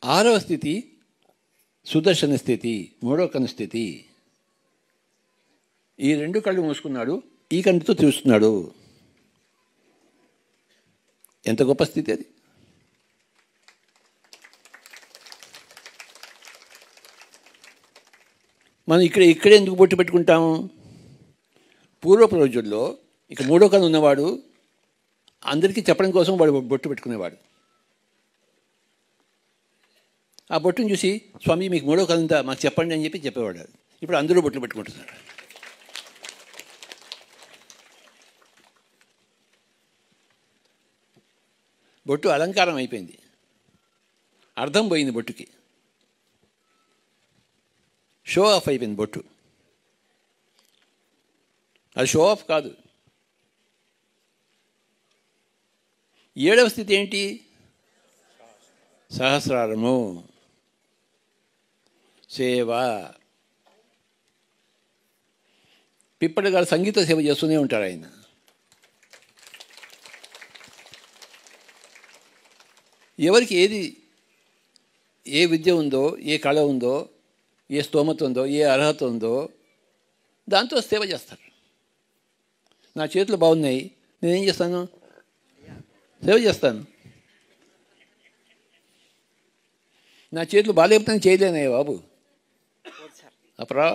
ఆరవ స్థితి సుదర్శన స్థితి మూడవ కన్ను స్థితి ఈ రెండు కళ్ళు మూసుకున్నాడు ఈ కంటితో చూస్తున్నాడు ఎంత గొప్ప స్థితి అది మనం ఇక్కడ ఇక్కడే ఎందుకు బొట్టు పెట్టుకుంటాము పూర్వపు రోజుల్లో ఇక మూడో కన్ను ఉన్నవాడు అందరికీ చెప్పడం కోసం వాడు బొట్టు పెట్టుకునేవాడు ఆ బొట్టును చూసి స్వామి మీకు మూడో కన్ను ఉందా మాకు చెప్పండి అని చెప్పి చెప్పేవాడు ఇప్పుడు అందరూ బొట్లు పెట్టుకుంటున్నారు బొట్టు అలంకారం అయిపోయింది అర్థం పోయింది బొట్టుకి షో ఆఫ్ అయిపోయింది బొట్టు అది షో ఆఫ్ కాదు ఏడవ స్థితి ఏంటి సహస్రారము సేవ పిప్పటి గారు సంగీత సేవ చేస్తూనే ఉంటారు ఆయన ఎవరికి ఏది ఏ విద్య ఉందో ఏ కళ ఉందో ఏ స్తోమత ఉందో ఏ అర్హత ఉందో దాంతో సేవ చేస్తారు నా చేతులు బాగున్నాయి నేనేం చేస్తాను సేవ చేస్తాను నా చేతులు బాగాలేకపోతే చేయలేనయ్య బాబు అప్పుడా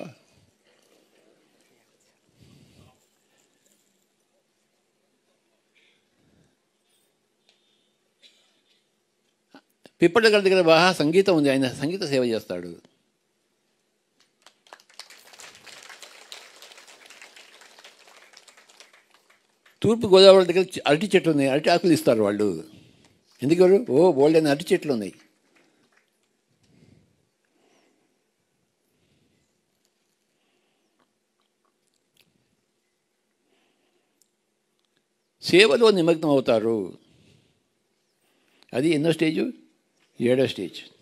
పిప్పటి గారి దగ్గర బాగా సంగీతం ఉంది ఆయన సంగీత సేవ చేస్తాడు తూర్పు గోదావరి దగ్గర చె- అరటి చెట్లు ఉన్నాయి అరటి ఆకులు ఇస్తారు వాళ్ళు ఎందుకు ఓ బోల్డ్ అరటి చెట్లు ఉన్నాయి సేవలో నిమగ్నం అవుతారు అది ఎన్నో స్టేజు ఏడో స్టేజ్